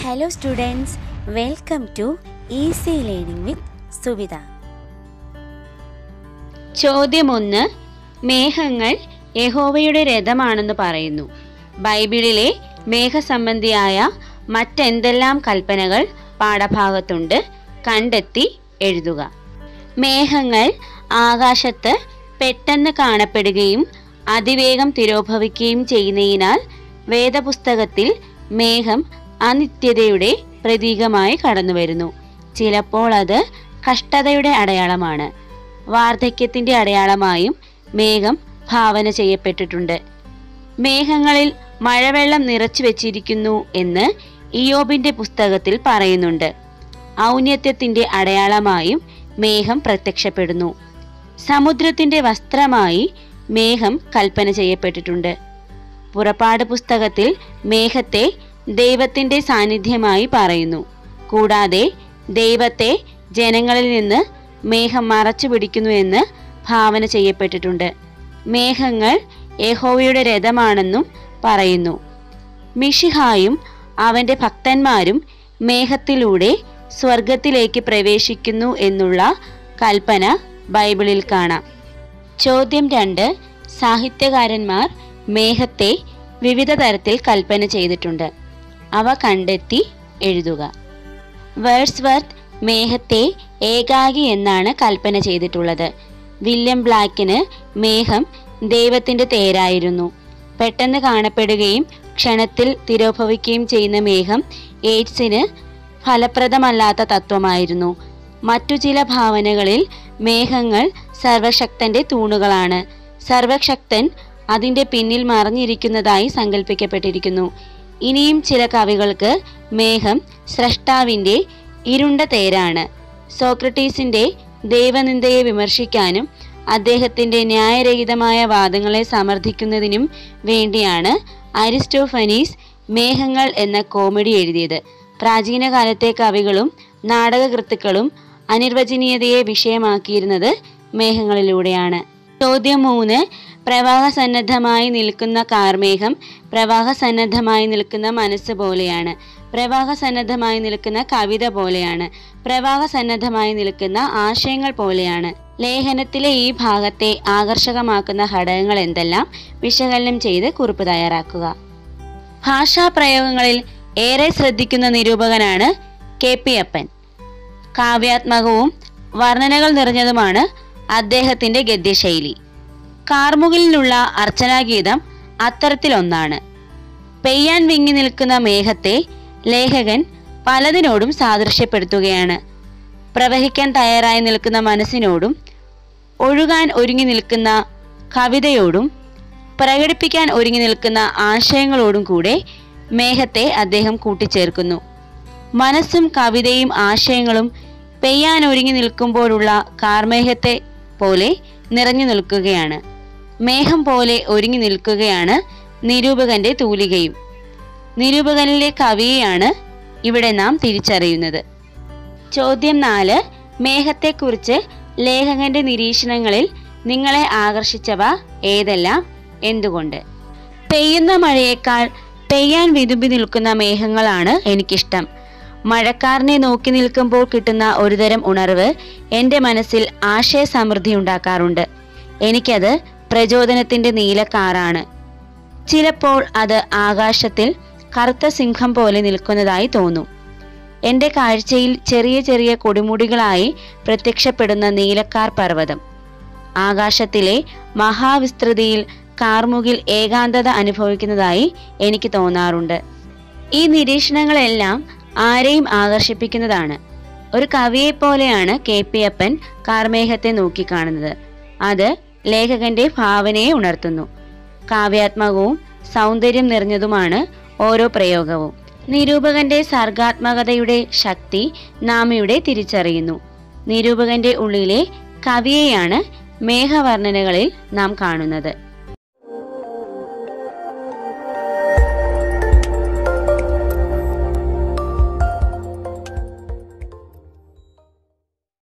Hello students, welcome to Easy Learning with സുവിത ചോദ്യം ഒന്ന് മേഘങ്ങൾ യഹോവയുടെ രഥമാണെന്ന് പറയുന്നു ബൈബിളിലെ മേഘസംബന്ധിയായ മറ്റെന്തെല്ലാം കൽപ്പനകൾ പാഠഭാഗത്തുണ്ട് കണ്ടെത്തി എഴുതുക മേഘങ്ങൾ ആകാശത്ത് പെട്ടെന്ന് കാണപ്പെടുകയും അതിവേഗം തിരോഭവിക്കുകയും ചെയ്യുന്നതിനാൽ വേദപുസ്തകത്തിൽ മേഘം അനിത്യതയുടെ പ്രതീകമായി കടന്നുവരുന്നു ചിലപ്പോൾ അത് കഷ്ടതയുടെ അടയാളമാണ് വാർദ്ധക്യത്തിന്റെ അടയാളമായും മേഘം ഭാവന ചെയ്യപ്പെട്ടിട്ടുണ്ട് മേഘങ്ങളിൽ മഴവെള്ളം നിറച്ചു വെച്ചിരിക്കുന്നു എന്ന് ഇയോബിന്റെ പുസ്തകത്തിൽ പറയുന്നുണ്ട് ഔന്നത്യത്തിന്റെ അടയാളമായും മേഘം പ്രത്യക്ഷപ്പെടുന്നു സമുദ്രത്തിന്റെ വസ്ത്രമായി മേഘം കൽപ്പന ചെയ്യപ്പെട്ടിട്ടുണ്ട് പുറപ്പാട് പുസ്തകത്തിൽ മേഘത്തെ ദൈവത്തിന്റെ സാന്നിധ്യമായി പറയുന്നു കൂടാതെ ദൈവത്തെ ജനങ്ങളിൽ നിന്ന് മേഘം മറച്ചു പിടിക്കുന്നു എന്ന് ഭാവന ചെയ്യപ്പെട്ടിട്ടുണ്ട് മേഘങ്ങൾ യഹോവയുടെ രഥമാണെന്നും പറയുന്നു മിഷിഹായും അവന്റെ ഭക്തന്മാരും മേഘത്തിലൂടെ സ്വർഗത്തിലേക്ക് പ്രവേശിക്കുന്നു എന്നുള്ള കൽപ്പന ബൈബിളിൽ കാണാം ചോദ്യം രണ്ട് സാഹിത്യകാരന്മാർ മേഘത്തെ വിവിധ തരത്തിൽ കൽപ്പന ചെയ്തിട്ടുണ്ട് അവ കണ്ടെത്തി എഴുതുക വേഴ്സ്വർത്ത് മേഘത്തെ ഏകാഗി എന്നാണ് കൽപ്പന ചെയ്തിട്ടുള്ളത് വില്യം ബ്ലാക്കിന് മേഘം ദൈവത്തിന്റെ തേരായിരുന്നു പെട്ടെന്ന് കാണപ്പെടുകയും ക്ഷണത്തിൽ തിരോഭവിക്കുകയും ചെയ്യുന്ന മേഘം എയ്ഡ്സിന് ഫലപ്രദമല്ലാത്ത തത്വമായിരുന്നു മറ്റു ചില ഭാവനകളിൽ മേഘങ്ങൾ സർവശക്തന്റെ തൂണുകളാണ് സർവശക്തൻ അതിന്റെ പിന്നിൽ മറഞ്ഞിരിക്കുന്നതായി സങ്കല്പിക്കപ്പെട്ടിരിക്കുന്നു ഇനിയും ചില കവികൾക്ക് മേഘം സ്രഷ്ടാവിന്റെ ഇരുണ്ട തേരാണ് സോക്രട്ടീസിന്റെ ദൈവനിന്ദയെ വിമർശിക്കാനും അദ്ദേഹത്തിന്റെ ന്യായരഹിതമായ വാദങ്ങളെ സമർത്ഥിക്കുന്നതിനും വേണ്ടിയാണ് അരിസ്റ്റോഫനീസ് മേഘങ്ങൾ എന്ന കോമഡി എഴുതിയത് പ്രാചീന കാലത്തെ കവികളും നാടകകൃത്തുക്കളും അനിർവചനീയതയെ വിഷയമാക്കിയിരുന്നത് മേഘങ്ങളിലൂടെയാണ് ചോദ്യം മൂന്ന് പ്രവാഹസന്നദ്ധമായി നിൽക്കുന്ന കാർമേഘം പ്രവാഹസന്നദ്ധമായി നിൽക്കുന്ന മനസ്സ് പോലെയാണ് പ്രവാഹസന്നദ്ധമായി നിൽക്കുന്ന കവിത പോലെയാണ് പ്രവാഹസന്നദ്ധമായി നിൽക്കുന്ന ആശയങ്ങൾ പോലെയാണ് ലേഖനത്തിലെ ഈ ഭാഗത്തെ ആകർഷകമാക്കുന്ന ഘടകങ്ങൾ എന്തെല്ലാം വിശകലനം ചെയ്ത് കുറിപ്പ് തയ്യാറാക്കുക ഭാഷാപ്രയോഗങ്ങളിൽ ഏറെ ശ്രദ്ധിക്കുന്ന നിരൂപകനാണ് കെ പി അപ്പൻ കാവ്യാത്മകവും വർണ്ണനകൾ നിറഞ്ഞതുമാണ് അദ്ദേഹത്തിന്റെ ഗദ്യശൈലി കാർമുകിലിനുള്ള അർച്ചനാഗീതം അത്തരത്തിലൊന്നാണ് പെയ്യാൻ വിങ്ങി നിൽക്കുന്ന മേഘത്തെ ലേഖകൻ പലതിനോടും സാദൃശ്യപ്പെടുത്തുകയാണ് പ്രവഹിക്കാൻ തയ്യാറായി നിൽക്കുന്ന മനസ്സിനോടും ഒഴുകാൻ ഒരുങ്ങി നിൽക്കുന്ന കവിതയോടും പ്രകടിപ്പിക്കാൻ ഒരുങ്ങി നിൽക്കുന്ന ആശയങ്ങളോടും കൂടെ മേഘത്തെ അദ്ദേഹം കൂട്ടിച്ചേർക്കുന്നു മനസ്സും കവിതയും ആശയങ്ങളും പെയ്യാൻ ഒരുങ്ങി നിൽക്കുമ്പോഴുള്ള കാർമേഘത്തെ പോലെ നിറഞ്ഞു നിൽക്കുകയാണ് മേഘം പോലെ ഒരുങ്ങി നിൽക്കുകയാണ് നിരൂപകന്റെ തൂലികയും നിരൂപകനിലെ കവിയെയാണ് ഇവിടെ നാം തിരിച്ചറിയുന്നത് ചോദ്യം നാല് മേഘത്തെക്കുറിച്ച് ലേഖകന്റെ നിരീക്ഷണങ്ങളിൽ നിങ്ങളെ ആകർഷിച്ചവ ഏതെല്ലാം എന്തുകൊണ്ട് പെയ്യുന്ന മഴയേക്കാൾ പെയ്യാൻ വിതുമ്പി നിൽക്കുന്ന മേഘങ്ങളാണ് എനിക്കിഷ്ടം മഴക്കാരനെ നോക്കി നിൽക്കുമ്പോൾ കിട്ടുന്ന ഒരുതരം ഉണർവ് എൻ്റെ മനസ്സിൽ ആശയസമൃദ്ധി ഉണ്ടാക്കാറുണ്ട് എനിക്കത് പ്രചോദനത്തിന്റെ നീലക്കാറാണ് ചിലപ്പോൾ അത് ആകാശത്തിൽ കറുത്ത സിംഹം പോലെ നിൽക്കുന്നതായി തോന്നും എൻ്റെ കാഴ്ചയിൽ ചെറിയ ചെറിയ കൊടുമുടികളായി പ്രത്യക്ഷപ്പെടുന്ന നീലക്കാർ പർവ്വതം ആകാശത്തിലെ മഹാവിസ്തൃതിയിൽ കാർമുകിൽ ഏകാന്തത അനുഭവിക്കുന്നതായി എനിക്ക് തോന്നാറുണ്ട് ഈ നിരീക്ഷണങ്ങളെല്ലാം ആരെയും ആകർഷിപ്പിക്കുന്നതാണ് ഒരു കവിയെ പോലെയാണ് കെ പി അപ്പൻ കാർമേഘത്തെ നോക്കിക്കാണുന്നത് അത് ലേഖകന്റെ ഭാവനയെ ഉണർത്തുന്നു കാവ്യാത്മകവും സൗന്ദര്യം നിറഞ്ഞതുമാണ് ഓരോ പ്രയോഗവും നിരൂപകന്റെ സർഗാത്മകതയുടെ ശക്തി നാം ഇവിടെ തിരിച്ചറിയുന്നു നിരൂപകന്റെ ഉള്ളിലെ കവിയെയാണ് മേഘവർണ്ണനകളിൽ നാം കാണുന്നത്